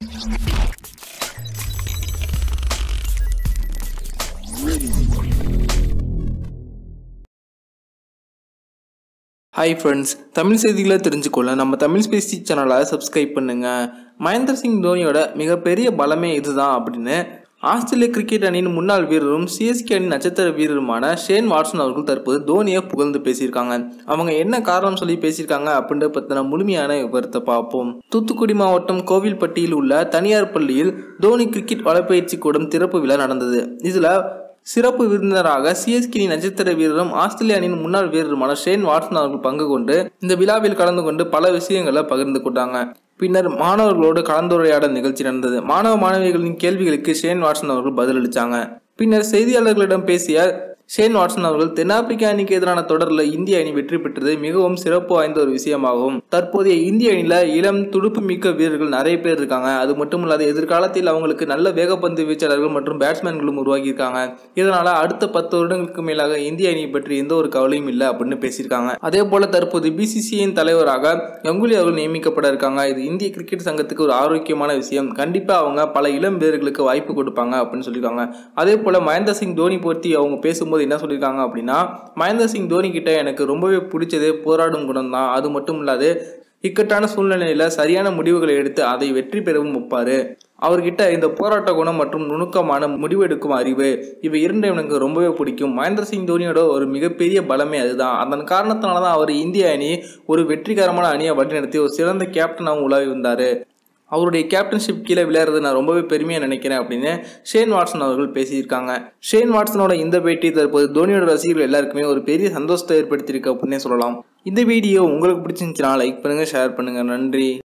hi friends Tamil செய்திகளை தெரிஞ்சுக்கொள்ள நம்ம Tamil Spacey சேனலை சப்ஸ்கிரைப் பண்ணுங்க மகேந்திர சிங் தோனியோட மிகப்பெரிய பலமே இதுதான் அப்படின்னு ஆஸ்திரேலிய கிரிக்கெட் அணியின் முன்னாள் வீரரும் சிஎஸ்கே அணி நட்சத்திர வீரருமான ஷேன் வாட்சன் அவர்கள் தற்போது தோனியை புகழ்ந்து பேசியிருக்காங்க அவங்க என்ன காரணம் சொல்லி பேசியிருக்காங்க அப்படின்ற பற்றின முழுமையான விவரத்தை பார்ப்போம் தூத்துக்குடி மாவட்டம் கோவில்பட்டியில் உள்ள தனியார் பள்ளியில் தோனி கிரிக்கெட் வலைப்பயிற்சி கூடம் திறப்பு விழா நடந்தது இதில் சிறப்பு விருந்தினராக சிஎஸ்கே நட்சத்திர வீரரும் ஆஸ்திரேலிய அணியின் முன்னாள் வீரருமான ஷேன் வாட்சன் அவர்கள் பங்கு கொண்டு இந்த விழாவில் கலந்து கொண்டு பல விஷயங்களை பகிர்ந்து கொண்டாங்க பின்னர் மாணவர்களோடு கலந்துரையாடல் நிகழ்ச்சி நடந்தது மாணவ மாணவிகளின் கேள்விகளுக்கு ஷேன் வாட்சன் அவர்கள் பதிலளித்தாங்க பின்னர் செய்தியாளர்களிடம் பேசிய ஷேன் வாட்சன் அவர்கள் தென்னாப்பிரிக்க அணிக்கு எதிரான தொடரில் இந்திய அணி வெற்றி பெற்றது மிகவும் சிறப்பு வாய்ந்த ஒரு விஷயமாகும் தற்போதைய இந்திய அணியில இளம் துடுப்பு மிக்க வீரர்கள் நிறைய பேர் இருக்காங்க அது மட்டும் இல்லாத எதிர்காலத்தில் அவங்களுக்கு நல்ல வேகப்பந்து வீச்சாளர்கள் மற்றும் பேட்ஸ்மேன்களும் உருவாகி இருக்காங்க இதனால அடுத்த பத்து வருடங்களுக்கு மேலாக இந்திய அணியை பற்றி எந்த ஒரு கவலையும் இல்லை அப்படின்னு பேசியிருக்காங்க அதே போல தற்போது பிசிசிஐயின் தலைவராக கங்குலி அவர்கள் நியமிக்கப்பட இருக்காங்க இது இந்திய கிரிக்கெட் சங்கத்துக்கு ஒரு ஆரோக்கியமான விஷயம் கண்டிப்பா அவங்க பல இளம் வீரர்களுக்கு வாய்ப்பு கொடுப்பாங்க அப்படின்னு சொல்லியிருக்காங்க அதே போல மகேந்திர சிங் தோனி பற்றி அவங்க பேசும்போது போது என்ன சொல்லியிருக்காங்க அப்படின்னா மகேந்திர சிங் தோனி கிட்ட எனக்கு ரொம்பவே பிடிச்சது போராடும் குணம் தான் அது மட்டும் இல்லாது இக்கட்டான சூழ்நிலையில சரியான முடிவுகளை எடுத்து அதை வெற்றி பெறவும் வைப்பாரு அவர்கிட்ட இந்த போராட்ட குணம் மற்றும் நுணுக்கமான முடிவெடுக்கும் அறிவு இவை இரண்டும் எனக்கு ரொம்பவே பிடிக்கும் மகேந்திர சிங் தோனியோட ஒரு மிகப்பெரிய பலமே அதுதான் அதன் காரணத்தினால தான் அவர் இந்திய அணி ஒரு வெற்றிகரமான அணியை வழிநடத்தி ஒரு சிறந்த கேப்டனாகவும் உலாவி வந்தார் அவருடைய கேப்டன்ஷிப் கீழே விளையாடுறது நான் ரொம்பவே பெருமையாக நினைக்கிறேன் அப்படின்னு ஷேன் வாட்சன் அவர்கள் பேசியிருக்காங்க ஷேன் வாட்சனோட இந்த பேட்டி தற்போது தோனியோட ரசிகர்கள் எல்லாருக்குமே ஒரு பெரிய சந்தோஷத்தை ஏற்படுத்தியிருக்கு அப்படின்னே சொல்லலாம் இந்த வீடியோ உங்களுக்கு பிடிச்சிருந்துச்சுன்னா லைக் பண்ணுங்கள் ஷேர் பண்ணுங்கள் நன்றி